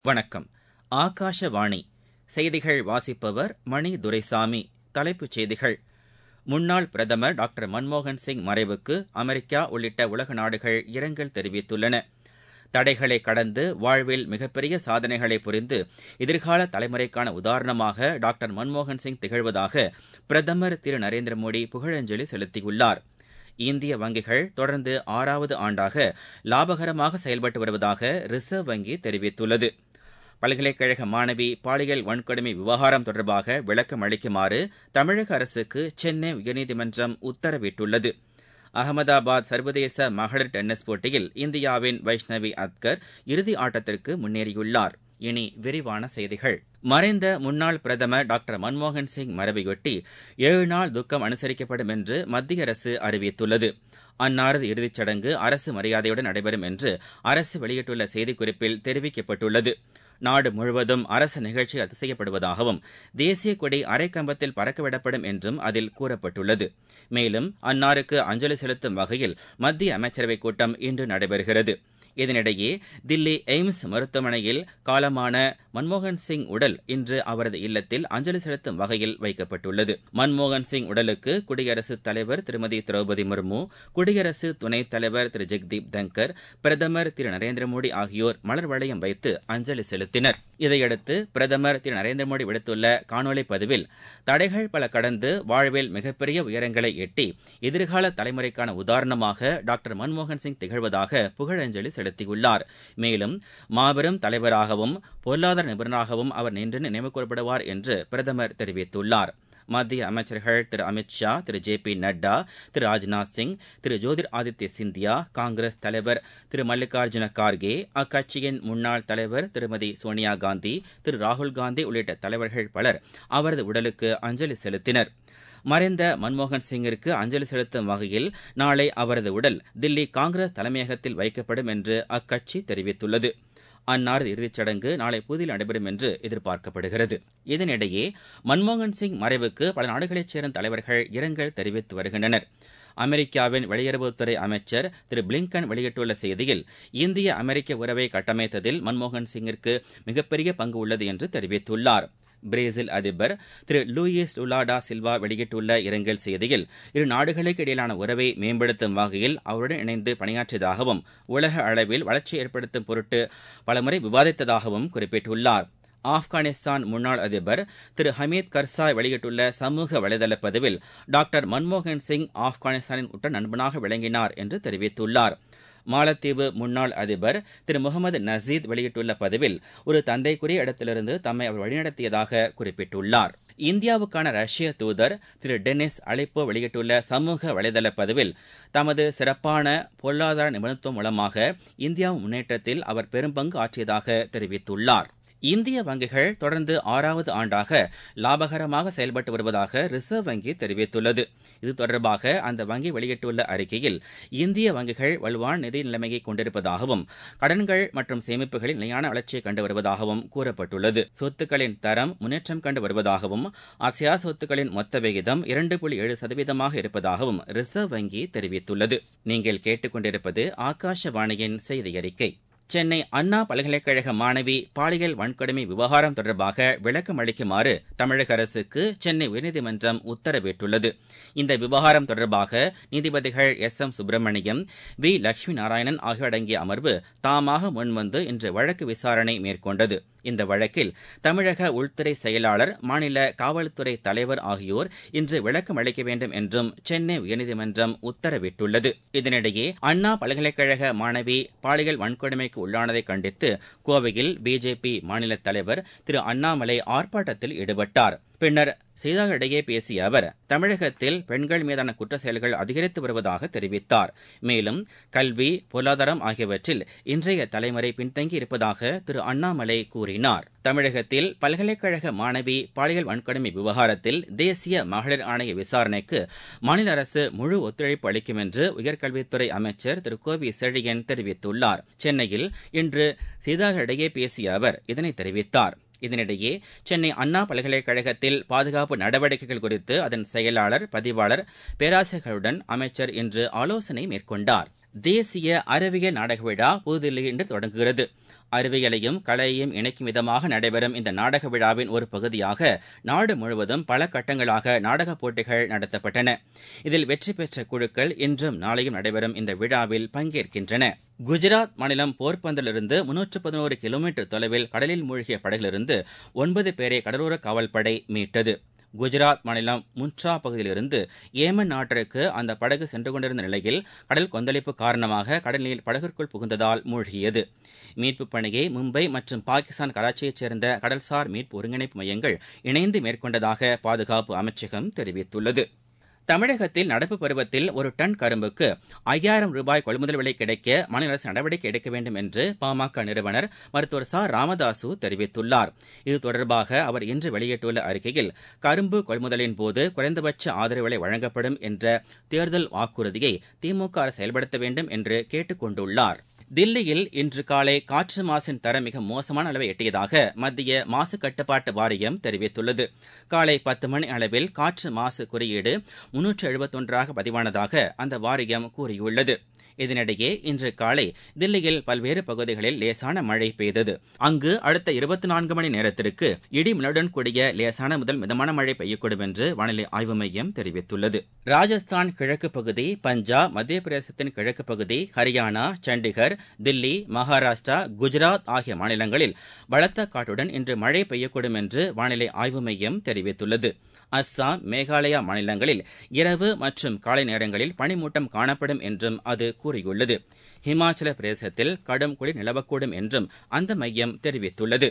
வணக்கம் ஆகாஷவாணி செய்திகள் வாசிப்பவர் மணி துரைசாமி தலைப்புச் செய்திகள் முன்னாள் பிரதமர் டாக்டர் மன்மோகன் சிங் மறைவுக்கு அமெரிக்கா உள்ளிட்ட உலக நாடுகள் இரங்கல் தெரிவித்துள்ளன தடைகளை கடந்து வாழ்வில் மிகப்பெரிய சாதனைகளை புரிந்து எதிர்கால தலைமுறைக்கான உதாரணமாக டாக்டர் மன்மோகன் சிங் திகழ்வதாக பிரதமர் திரு நரேந்திர மோடி புகழஞ்சலி செலுத்தியுள்ளார் இந்திய வங்கிகள் தொடர்ந்து ஆறாவது ஆண்டாக லாபகரமாக செயல்பட்டு வருவதாக ரிசர்வ் வங்கி தெரிவித்துள்ளது பல்கலைக்கழக மாணவி பாலியல் வன்கொடுமை விவகாரம் தொடர்பாக விளக்கம் அளிக்குமாறு தமிழக அரசுக்கு சென்னை உயர்நீதிமன்றம் உத்தரவிட்டுள்ளது அகமதாபாத் சர்வதேச மகளிர் டென்னிஸ் போட்டியில் இந்தியாவின் வைஷ்ணவி அத்கர் இறுதி ஆட்டத்திற்கு முன்னேறியுள்ளார் இனி விரிவான செய்திகள் மறைந்த முன்னாள் பிரதமர் டாக்டர் மன்மோகன் சிங் மறைவையொட்டி ஏழு நாள் துக்கம் அனுசரிக்கப்படும் என்று மத்திய அரசு அறிவித்துள்ளது அன்னாரது இறுதிச் சடங்கு அரசு மரியாதையுடன் நடைபெறும் என்று அரசு வெளியிட்டுள்ள செய்திக்குறிப்பில் தெரிவிக்கப்பட்டுள்ளது நாடு முழுவதும் அரசு நிகழ்ச்சி ரத்து செய்யப்படுவதாகவும் தேசிய கொடி அரைக்கம்பத்தில் பறக்கவிடப்படும் என்றும் அதில் கூறப்பட்டுள்ளது மேலும் அன்னாருக்கு அஞ்சலி செலுத்தும் வகையில் மத்திய அமைச்சரவைக் கூட்டம் இன்று நடைபெறுகிறது இதனிடையே தில்லி எய்ம்ஸ் மருத்துவமனையில் காலமான மன்மோகன் சிங் உடல் இன்று அவரது இல்லத்தில் அஞ்சலி செலுத்தும் வகையில் வைக்கப்பட்டுள்ளது மன்மோகன் சிங் உடலுக்கு குடியரசுத் தலைவர் திருமதி திரௌபதி முர்மு குடியரசு துணைத் தலைவர் திரு ஜெக்தீப் தங்கர் பிரதமர் திரு நரேந்திர மோடி ஆகியோர் மலர் வளையம் வைத்து அஞ்சலி செலுத்தினர் இதையடுத்து பிரதமர் திரு நரேந்திர மோடி விடுத்துள்ள காணொலி பதிவில் தடைகள் பல கடந்து வாழ்வில் மிகப்பெரிய உயரங்களை எட்டி எதிர்கால தலைமுறைக்கான உதாரணமாக டாக்டர் மன்மோகன் சிங் திகழ்வதாக புகழஞ்சலி செலுத்தியுள்ளார் மேலும் மாபெரும் தலைவராகவும் பொருளாதார நிபுணராகவும் அவர் நின்று நினைவு கூறப்படுவார் என்று பிரதமர் தெரிவித்துள்ளார் மத்திய அமைச்சர்கள் திரு அமித் ஷா திரு ஜே பி நட்டா திரு ராஜ்நாத் சிங் திரு ஜோதிர் ஆதித்ய சிந்தியா காங்கிரஸ் தலைவர் திரு மல்லிகார்ஜுன கார்கே அக்கட்சியின் முன்னாள் தலைவர் திருமதி சோனியா காந்தி திரு ராகுல் காந்தி உள்ளிட்ட தலைவர்கள் பலர் அவரது உடலுக்கு அஞ்சலி செலுத்தினர் மறைந்த மன்மோகன் சிங்கிற்கு அஞ்சலி செலுத்தும் வகையில் நாளை அவரது உடல் தில்லி காங்கிரஸ் தலைமையகத்தில் வைக்கப்படும் என்று அக்கட்சி தெரிவித்துள்ளது அன்னாரது இறுதிச் சடங்கு நாளை புதுதில்லியில் நடைபெறும் என்று எதிர்பார்க்கப்படுகிறது இதனிடையே மன்மோகன் சிங் மறைவுக்கு பல நாடுகளைச் சேர்ந்த தலைவர்கள் இரங்கல் தெரிவித்து வருகின்றனர் அமெரிக்காவின் வெளியுறவுத்துறை அமைச்சர் திரு பிளிங்கன் வெளியிட்டுள்ள செய்தியில் இந்திய அமெரிக்க உறவை கட்டமைத்ததில் மன்மோகன் சிங்கிற்கு மிகப்பெரிய பங்கு உள்ளது என்று தெரிவித்துள்ளார் பிரேசில் அதிபர் திரு லூயிஸ் லுலாடா சில்வா வெளியிட்டுள்ள இரங்கல் செய்தியில் இரு நாடுகளுக்கு இடையிலான உறவை மேம்படுத்தும் வகையில் அவருடன் இணைந்து பணியாற்றியதாகவும் உலக அளவில் வளர்ச்சி ஏற்படுத்தும் பொருட்டு பலமுறை விவாதித்ததாகவும் குறிப்பிட்டுள்ளார் ஆப்கானிஸ்தான் முன்னாள் அதிபர் திரு ஹமீத் கர்சாய் வெளியிட்டுள்ள சமூக வலைதள பதிவில் டாக்டர் மன்மோகன் சிங் ஆப்கானிஸ்தானின் உற்ற நண்பனாக விளங்கினார் என்று தெரிவித்துள்ளார் மாலத்தீவு முன்னாள் அதிபர் திரு முகமது நசீத் வெளியிட்டுள்ள பதிவில் ஒரு தந்தைக்குரிய இடத்திலிருந்து தம்மை அவர் வழிநடத்தியதாக குறிப்பிட்டுள்ளார் இந்தியாவுக்கான ரஷ்ய தூதர் திரு டெனிஸ் அலிப்போ வெளியிட்டுள்ள சமூக வலைதள பதிவில் தமது சிறப்பான பொருளாதார நிபுணத்துவம் மூலமாக இந்தியாவின் முன்னேற்றத்தில் அவர் பெரும்பங்கு ஆற்றியதாக தெரிவித்துள்ளார் இந்திய வங்கிகள் தொடர்ந்து ஆறாவது ஆண்டாக லாபகரமாக செயல்பட்டு வருவதாக ரிசர்வ் வங்கி தெரிவித்துள்ளது இது தொடர்பாக அந்த வங்கி வெளியிட்டுள்ள அறிக்கையில் இந்திய வங்கிகள் வலுவான நிதி நிலைமையை கொண்டிருப்பதாகவும் கடன்கள் மற்றும் சேமிப்புகளில் நிலையான வளர்ச்சியை கண்டு வருவதாகவும் கூறப்பட்டுள்ளது சொத்துக்களின் தரம் முன்னேற்றம் கண்டு வருவதாகவும் அசையா சொத்துக்களின் மொத்த விகிதம் இரண்டு புள்ளி ஏழு சதவீதமாக இருப்பதாகவும் ரிசர்வ் வங்கி தெரிவித்துள்ளது நீங்கள் கேட்டுக்கொண்டிருப்பது ஆகாஷவாணியின் செய்தி அறிக்கை சென்னை அண்ணா பல்கலைக்கழக மாணவி பாலியல் வன்கொடுமை விவகாரம் தொடர்பாக விளக்கம் அளிக்குமாறு தமிழக அரசுக்கு சென்னை உயர்நீதிமன்றம் உத்தரவிட்டுள்ளது இந்த விவகாரம் தொடர்பாக நீதிபதிகள் S M Subramaniam V Lakshmi Narayanan ஆகியோர் அடங்கிய அமர்வு தாமாக முன்வந்து இன்று வழக்கு விசாரணை மேற்கொண்டது இந்த வழக்கில் தமிழக உள்துறை செயலாளர் மாநில காவல்துறை தலைவர் ஆகியோர் இன்று விளக்கம் அளிக்க வேண்டும் என்றும் சென்னை உயர்நீதிமன்றம் உத்தரவிட்டுள்ளது இதனிடையே அண்ணா பல்கலைக்கழக மாணவி பாலியல் வன்கொடுமைக்கு உள்ளானதை கண்டித்து கோவையில் பிஜேபி மாநில தலைவர் திரு அண்ணாமலை ஆர்ப்பாட்டத்தில் ஈடுபட்டார் பின்னர் செய்தியாளர்களிடையே பேசிய அவர் தமிழகத்தில் பெண்கள் மீதான குற்ற செயல்கள் அதிகரித்து வருவதாக தெரிவித்தார் மேலும் கல்வி பொருளாதாரம் ஆகியவற்றில் இன்றைய தலைமுறை பின்தங்கி இருப்பதாக திரு அண்ணாமலை கூறினார் தமிழகத்தில் பல்கலைக்கழக மாணவி பாலியல் வன்கொடுமை விவகாரத்தில் தேசிய மகளிர் ஆணைய விசாரணைக்கு மாநில அரசு முழு ஒத்துழைப்பு அளிக்கும் என்று உயர்கல்வித்துறை அமைச்சர் திரு கோவி செழியன் தெரிவித்துள்ளார் சென்னையில் இன்று செய்தியாளர்களிடையே பேசிய அவர் இதனை தெரிவித்தார் இதனிடையே சென்னை அண்ணா பல்கலைக்கழகத்தில் பாதுகாப்பு நடவடிக்கைகள் குறித்து அதன் செயலாளர் பதிவாளர் பேராசிரியர்களுடன் அமைச்சர் இன்று ஆலோசனை மேற்கொண்டார் தேசிய அறிவியல் நாடக விழா புதுதில்லியில் இன்று தொடங்குகிறது அறிவியலையும் கலையையும் இணைக்கும் விதமாக நடைபெறும் இந்த நாடக விழாவின் ஒரு பகுதியாக நாடு முழுவதும் பல கட்டங்களாக நாடகப் போட்டிகள் நடத்தப்பட்டன இதில் வெற்றி பெற்ற குழுக்கள் இன்றும் நாளையும் நடைபெறும் இந்த விழாவில் பங்கேற்கின்றன குஜராத் மாநிலம் போர்பந்தரிலிருந்து முன்னூற்று பதினோரு கிலோமீட்டர் தொலைவில் கடலில் மூழ்கிய படகிலிருந்து ஒன்பது பேரை கடலோர காவல்படை மீட்டது குஜராத் மாநிலம் முன்ட்ரா பகுதியிலிருந்து ஏமன் நாட்டிற்கு அந்த படகு சென்று கொண்டிருந்த நிலையில் கடல் கொந்தளிப்பு காரணமாக கடலில் படகிற்குள் புகுந்ததால் மூழ்கியது மீட்புப் பணியை மும்பை மற்றும் பாகிஸ்தான் கராச்சியைச் சேர்ந்த கடல்சார் மீட்பு ஒருங்கிணைப்பு மையங்கள் இணைந்து மேற்கொண்டதாக பாதுகாப்பு அமைச்சகம் தெரிவித்துள்ளது தமிழகத்தில் நடப்பு பருவத்தில் ஒரு டன் கரும்புக்கு ஐயாயிரம் ரூபாய் கொள்முதல் விலை கிடைக்க மாநில அரசு நடவடிக்கை எடுக்க வேண்டும் என்று பாமக நிறுவனர் மருத்துவர் ச ராமதாசு தெரிவித்துள்ளார் இது தொடர்பாக அவர் இன்று வெளியிட்டுள்ள அறிக்கையில் கரும்பு கொள்முதலின் போது குறைந்தபட்ச ஆதரவு விலை வழங்கப்படும் என்ற தேர்தல் வாக்குறுதியை திமுக அரசு செயல்படுத்த வேண்டும் என்று கேட்டுக் கொண்டுள்ளார் தில்லியில் இன்று காலை காற்று மாசின் தரம் மிக மோசமான அளவை எட்டியதாக மத்திய மாசு கட்டுப்பாட்டு வாரியம் தெரிவித்துள்ளது காலை பத்து மணி அளவில் காற்று மாசு குறியீடு முன்னூற்று எழுபத்தொன்றாக பதிவானதாக அந்த வாரியம் கூறியுள்ளது இதனிடையே இன்று காலை தில்லியில் பல்வேறு பகுதிகளில் லேசான மழை பெய்தது அங்கு அடுத்த இருபத்தி நான்கு மணி நேரத்திற்கு இடி மின்னலுடன் கூடிய லேசான முதல் மிதமான மழை பெய்யக்கூடும் என்று வானிலை ஆய்வு மையம் தெரிவித்துள்ளது ராஜஸ்தான் கிழக்கு பகுதி பஞ்சாப் மத்திய பிரதேசத்தின் கிழக்கு பகுதி ஹரியானா சண்டிகர் தில்லி மகாராஷ்டிரா குஜராத் ஆகிய மாநிலங்களில் பலத்த காற்றுடன் இன்று மழை பெய்யக்கூடும் என்று வானிலை ஆய்வு மையம் தெரிவித்துள்ளது அஸ்ஸாம் மேகாலயா மாநிலங்களில் இரவு மற்றும் காலை நேரங்களில் பனிமூட்டம் காணப்படும் என்றும் அது கூறியுள்ளது ஹிமாச்சல பிரதேசத்தில் கடும் குளிர் நிலவக்கூடும் என்றும் அந்த மையம் தெரிவித்துள்ளது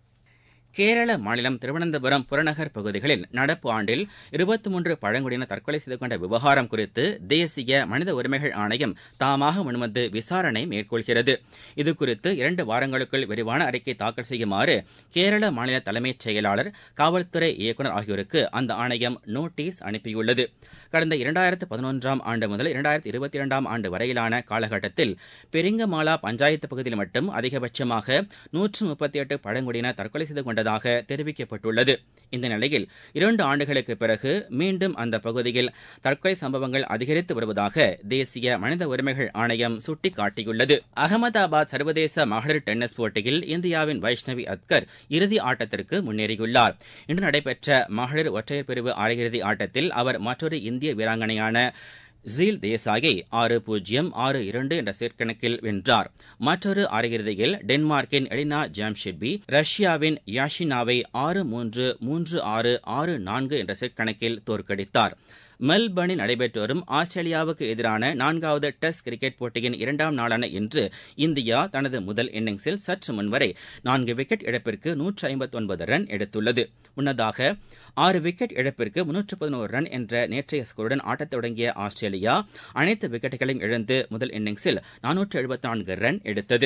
கேரள மாநிலம் திருவனந்தபுரம் புறநகர் பகுதிகளில் நடப்பு ஆண்டில் இருபத்தி மூன்று பழங்குடியினர் தற்கொலை செய்து கொண்ட விவகாரம் குறித்து தேசிய மனித உரிமைகள் ஆணையம் தாமாக முன்வந்து விசாரணை மேற்கொள்கிறது இதுகுறித்து இரண்டு வாரங்களுக்குள் விரிவான அறிக்கை தாக்கல் செய்யுமாறு கேரள மாநில தலைமைச் செயலாளர் காவல்துறை இயக்குநர் ஆகியோருக்கு அந்த ஆணையம் நோட்டீஸ் அனுப்பியுள்ளது கடந்த இரண்டாயிரத்து பதினொன்றாம் ஆண்டு முதல் இரண்டாயிரத்து இருபத்தி இரண்டாம் ஆண்டு வரையிலான காலகட்டத்தில் பெரிங்கமாலா பஞ்சாயத்து பகுதியில் மட்டும் அதிகபட்சமாக நூற்று முப்பத்தி எட்டு பழங்குடியினர் தற்கொலை செய்து கொண்டதாக தெரிவிக்கப்பட்டுள்ளது இந்த நிலையில் இரண்டு ஆண்டுகளுக்கு பிறகு மீண்டும் அந்த பகுதியில் தற்கொலை சம்பவங்கள் அதிகரித்து வருவதாக தேசிய மனித உரிமைகள் ஆணையம் சுட்டிக்காட்டியுள்ளது அகமதாபாத் சர்வதேச மகளிர் டென்னிஸ் போட்டியில் இந்தியாவின் வைஷ்ணவி அத்கர் இறுதி ஆட்டத்திற்கு முன்னேறியுள்ளார் இன்று நடைபெற்ற மகளிர் ஒற்றையர் பிரிவு அரையிறுதி ஆட்டத்தில் அவர் மற்றொரு இந்திய வீராங்கனையான ஜீல் தேசாயை ஆறு பூஜ்ஜியம் ஆறு இரண்டு என்ற செட் கணக்கில் வென்றார் மற்றொரு அரையிறுதியில் டென்மார்க்கின் எலினா ஜாம்ஷெட்பி ரஷ்யாவின் யாஷினாவை ஆறு மூன்று மூன்று ஆறு ஆறு நான்கு என்ற செட் கணக்கில் தோற்கடித்தார் மெல்பர்னில் நடைபெற்று வரும் ஆஸ்திரேலியாவுக்கு எதிரான நான்காவது டெஸ்ட் கிரிக்கெட் போட்டியின் இரண்டாம் நாளான இன்று இந்தியா தனது முதல் இன்னிங்ஸில் சற்று முன்வரை நான்கு விக்கெட் இழப்பிற்கு நூற்று ஐம்பத்தி ஒன்பது ரன் எடுத்துள்ளது முன்னதாக ஆறு விக்கெட் இழப்பிற்கு முன்னூற்று பதினோரு ரன் என்ற நேற்றைய ஸ்கோருடன் ஆட்டத் தொடங்கிய ஆஸ்திரேலியா அனைத்து விக்கெட்டுகளையும் இழந்து முதல் இன்னிங்ஸில் நானூற்று எழுபத்தி நான்கு ரன் எடுத்தது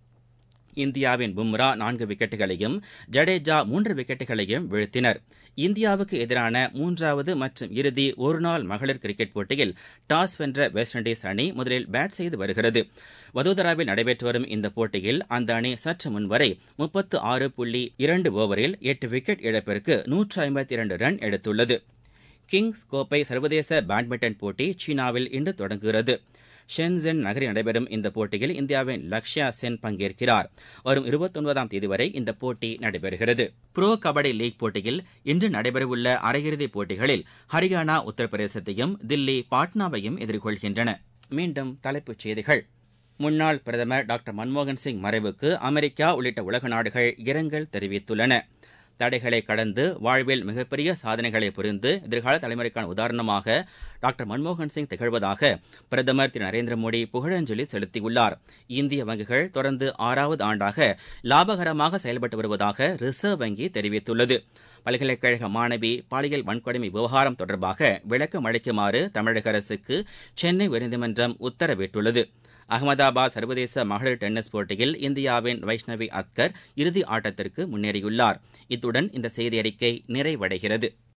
இந்தியாவின் பும்ரா நான்கு விக்கெட்டுகளையும் ஜடேஜா மூன்று விக்கெட்டுகளையும் வீழ்த்தினர் இந்தியாவுக்கு எதிரான மூன்றாவது மற்றும் இறுதி ஒருநாள் மகளிர் கிரிக்கெட் போட்டியில் டாஸ் வென்ற வெஸ்ட் இண்டீஸ் அணி முதலில் பேட் செய்து வருகிறது வதோதராவில் நடைபெற்று வரும் இந்த போட்டியில் அந்த அணி சற்று முன்வரை முப்பத்து ஆறு புள்ளி இரண்டு ஓவரில் எட்டு விக்கெட் இழப்பிற்கு நூற்று ஐம்பத்தி இரண்டு ரன் எடுத்துள்ளது கிங்ஸ் கோப்பை சர்வதேச பேட்மிண்டன் போட்டி சீனாவில் இன்று தொடங்குகிறது ஷென்சென் நகரில் நடைபெறும் இந்த போட்டியில் இந்தியாவின் லக்ஷயா சென் பங்கேற்கிறார் வரும் இருபத்தொன்பதாம் தேதி வரை இந்த போட்டி நடைபெறுகிறது புரோ கபடி லீக் போட்டியில் இன்று நடைபெறவுள்ள அரையிறுதிப் போட்டிகளில் ஹரியானா உத்தரப்பிரதேசத்தையும் தில்லி பாட்னாவையும் எதிர்கொள்கின்றன மீண்டும் தலைப்புச் செய்திகள் முன்னாள் பிரதமர் டாக்டர் மன்மோகன் சிங் மறைவுக்கு அமெரிக்கா உள்ளிட்ட உலக நாடுகள் இரங்கல் தெரிவித்துள்ளன தடைகளை கடந்து வாழ்வில் மிகப்பெரிய சாதனைகளை புரிந்து எதிர்கால தலைமுறைக்கான உதாரணமாக டாக்டர் மன்மோகன் சிங் திகழ்வதாக பிரதமர் திரு நரேந்திர மோடி புகழஞ்சலி செலுத்தியுள்ளார் இந்திய வங்கிகள் தொடர்ந்து ஆறாவது ஆண்டாக லாபகரமாக செயல்பட்டு வருவதாக ரிசர்வ் வங்கி தெரிவித்துள்ளது பல்கலைக்கழக மாணவி பாலியல் வன்கொடுமை விவகாரம் தொடர்பாக விளக்கம் அளிக்குமாறு தமிழக அரசுக்கு சென்னை உயர்நீதிமன்றம் உத்தரவிட்டுள்ளது அகமதாபாத் சர்வதேச மகளிர் டென்னிஸ் போட்டியில் இந்தியாவின் வைஷ்ணவி அத்கர் இறுதி ஆட்டத்திற்கு முன்னேறியுள்ளார் இத்துடன் இந்த செய்தி அறிக்கை நிறைவடைகிறது